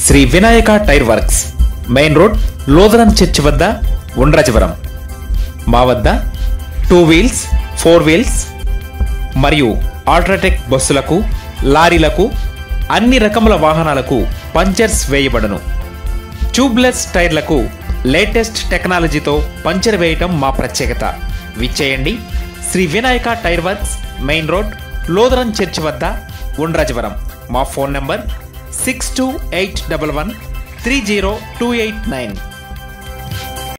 Shri Vinayaka tyre works main road Lodaram church వద్ద ఉండ్రాజవరం మా వద్ద టూ వీల్స్ ఫోర్ వీల్స్ మరియు ఆల్ట్రాటెక్ బస్సులకు లారీలకు అన్ని రకముల వాహనాలకు పంచర్స్ వేయబడను ట్యూబ్లెస్ టైర్లకు లేటెస్ట్ టెక్నాలజీతో పంచర్ వేయటం మా ప్రత్యేకత విచ్చేయండి Shri Vinayaka tyre works main road Lodaram church వద్ద ఉండ్రాజవరం మా phone number six two eight double one three zero two eight nine